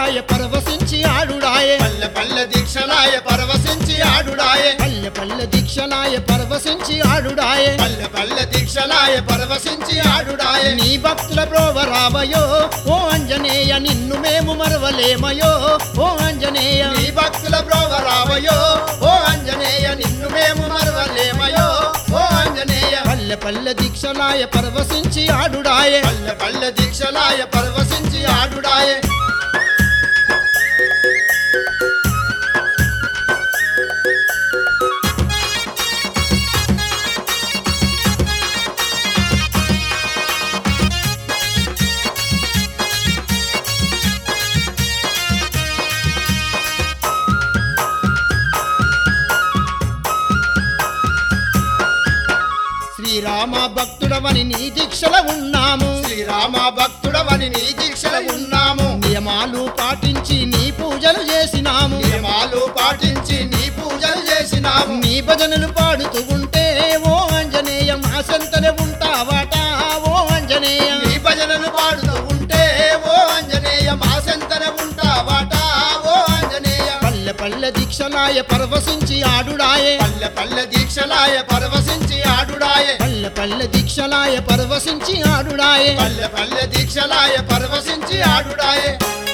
దీక్షలాయ పరవశించి ఆడుడాయే పల్లె పల్లె దీక్షలాయ పరవశించి ఆడుడాయే పల్లె పల్లె దీక్షలాయ పరవశించి ఆడుడాయే పల్లె పల్లె దీక్షలాయ పరవశించి ఆడుడాయే నీ భక్తుల బ్రోవరావయో ఓ అంజనేయ నిన్ను మేము మరవలేమయో ఓ అంజనేయ నీ భక్తుల బ్రోవరావయో ఓ అంజనేయ నిన్ను మేము మరవలేమయో ఓ అంజనేయ పల్లె పల్లె దీక్షలాయ పరవశించి ఆడుడాయే పల్లె పల్లె దీక్షలాయ పరవశించి ఆడుడాయే శ్రీరామ భక్తుడవని నీ దీక్షల ఉన్నాము శ్రీరామ భక్తుడవని నీ దీక్షలో ఉన్నాము నియమాలు పాటించి నీ పూజలు చేసినాము నియమాలు పాటించి నీ పూజలు చేసినాము నీ భజనలు పాడుతూ ఉంటే ఓ అంజనేయ మా సంతనే ఉంటావాట ఓ అంజనేయ నీ భజనలు పాడుతూ ఉంటే ఓ అంజనేయ మా సెంతన ఉంటావాట ఓ అంజనేయ పల్లె పల్లె దీక్షలాయ పరవశించి ఆడుడాయే పల్లె పల్లె దీక్షలాయ పరవశించి ఆడుడాయే పల్లె పల్లె దీక్షలాయ పరవశించి ఆడుడాయే పల్లె పల్లె దీక్షలాయ పరవశించి ఆడుడాయే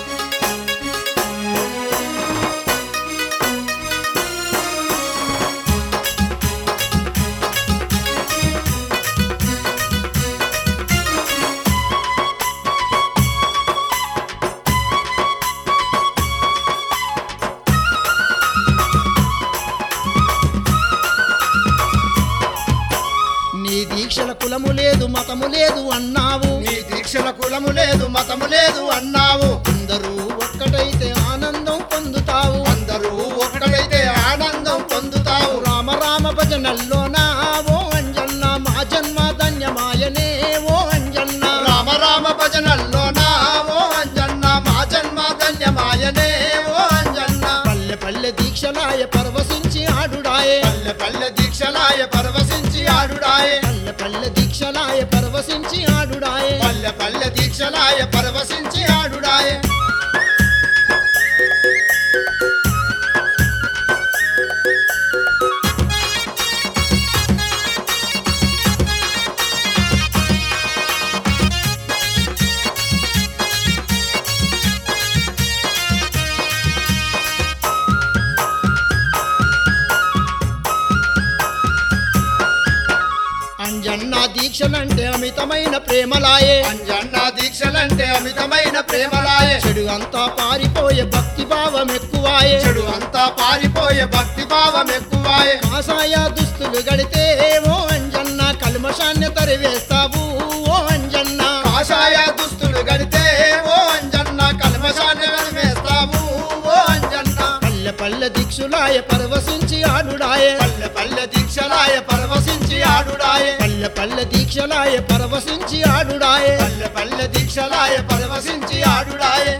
నీ దీక్షల కులము లేదు మతము లేదు అన్నావు నీ దీక్షల కులము లేదు మతము లేదు అన్నావు అందరూ ఒక్కటైతే ఆనందం పొందుతావు అందరూ ఒకటైతే ఆనందం పొందుతావు రామ రామ భజనల్లోన ఓ అంజన్న మా జన్మ ధన్యమాయనే ఓ అంజన్న రామ రామ భజనల్లోనా ఓ అంజన్న మా జన్మ ధన్యమాయనే ఓ అంజన్న పల్లె పల్లె దీక్షలాయ పరవశించి ఆడుడాయే పల్లె పల్లె దీక్షలాయ పరవశించి ఆడుడాయే పల్లె పల్లె దీక్షలాయ పరవశించి ఆడుడాయే పల్లె పల్లె దీక్షలాయ పరవశించి ఆడుడాయే అంజన్న దీక్షలంటే అమితమైన ప్రేమలాయే అంజన్న దీక్షలంటే అమితమైన ప్రేమలాయే చెడు అంతా పారిపోయే భక్తి భావం ఎక్కువాయే చెడు అంతా పారిపోయే భక్తి భావం ఎక్కువాయే కాషాయ దుస్తులు గడితే ఓ అంజన్న కల్మషాన్ని తరివేస్తావు ఓ అంజన్న కాషాయ దుస్తులు గడితే ఓ అంజన్న కల్మషాన్ని వేస్తావు ఓ అంజన్న పల్లె పల్లె దీక్షులాయ పరవశించి ఆడుడాయే పల్లె పల్లె దీక్షలాయ పరవశించి ఆడుడాయే పల్లె పల్లె దీక్షలాయ పరవశించి ఆడుడాయే పల్లె పల్లె దీక్షలాయ పరవశించి ఆడుడాయే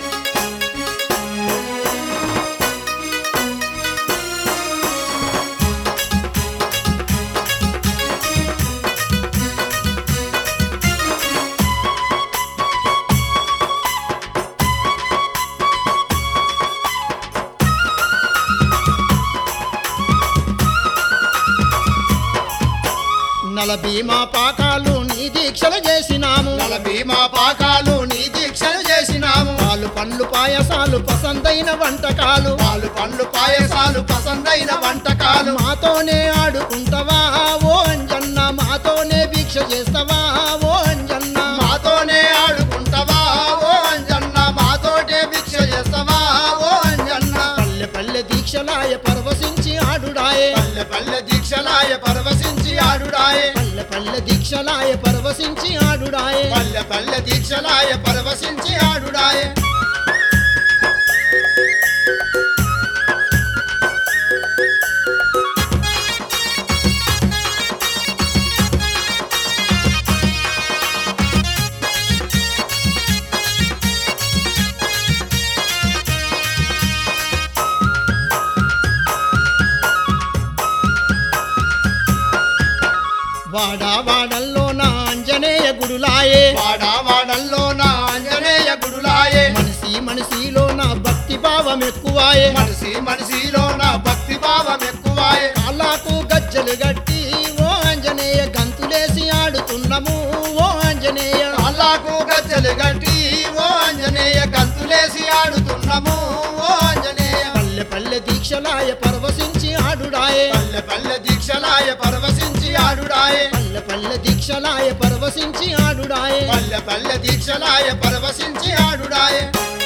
నల భీమా పాకాలు నీ దీక్షలు చేసినాము నల భీమా పాకాలు నీ దీక్షలు చేసినాము పాలు పండ్లు పాయసాలు పసందైన వంటకాలు పాలు పండ్లు పాయసాలు పసందైన వంటకాలు మాతోనే ఆడుకుంటావా ఓ అంజన్న మాతోనే దీక్ష చేస్తావా ఓ అంజన్న మాతోనే ఆడుకుంటావా ఓ అంజన్న మాతోటే భిక్ష చేస్తావా ఓ అంజన్న పల్లె పల్లె దీక్షలాయ పరవశించి ఆడుడాయే పల్లె పల్లె దీక్షలాయ పరవశించి ఆడుడాయే పల్లె పల్లె దీక్షలాయ పరవశించి ఆడుడాయే పల్లె పల్లె దీక్షలాయ పరవశించి ఆడుడాయే వాడా వాడల్లో నా ఆంజనేయ గుడులాయే వాడా వాడల్లో నా ఆంజనేయ గుడులాయే మనిషి మనిషిలో ఎక్కువాయే మనిషి మనిషిలో నా భక్తి భావం ఎక్కువాయే కాళ్ళకు గజ్జలు గట్టి ఓ ఆంజనేయ గంతులేసి ఆడుతున్నాము ఓ ఆంజనేయ అల్లాకు గజ్జలు గట్టి ఓ ఆంజనేయ గంతులేసి ఆడుతున్నాము ఓ ఆంజనేయ పల్లె పల్లె దీక్షలాయ పరవశించి ఆడుడాయే పల్లె పల్లె దీక్షలాయ పరవశించి ఆడుడాయే పల్లె పల్లె దీక్షలాయ పరవశించి ఆడుడాయే పల్లె పల్లె దీక్షలాయ పరవశించి ఆడుడాయే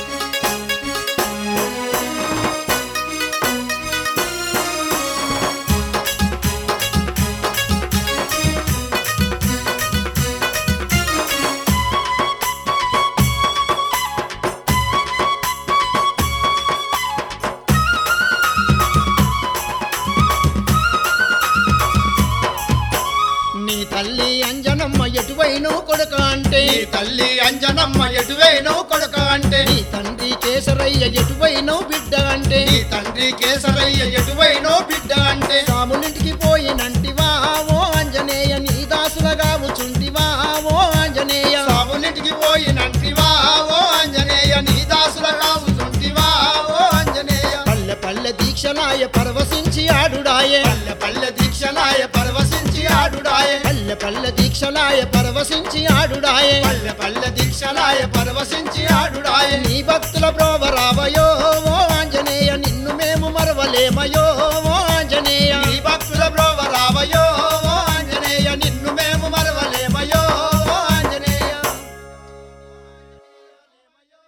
నీ తల్లి అంజనమ్మ ఎటువైను కొడుక అంటే నీ తల్లి అంజనమ్మ ఎటువైనో కొడుక అంటే నీ తండ్రి కేసరయ్య ఎటువైను బిడ్డ అంటే నీ తండ్రి కేసరయ్య ఎటువైనో బిడ్డ అంటే రామునింటికి పోయినంటివా ఓ ఆంజనేయ నీ దాసులగా చుంటివా ఓ ఆంజనేయ సామునింటికి పోయినంటివా ఓ ఆంజనేయ నీ దాసుల కావుతుంటివా ఓ ఆంజనేయ పల్లె పల్లె దీక్షలాయ పరవశించి ఆడుడాయే పల్లె పల్లె దీక్షలాయ పరవశించి ఆడుడాయే పల్లె పల్లె దీక్షలాయ పరవశించి ఆడుడాయే పల్లె పల్లె దీక్షలాయ పరవశించి ఆడుడాయే నీ భక్తుల ప్రోవ రావయో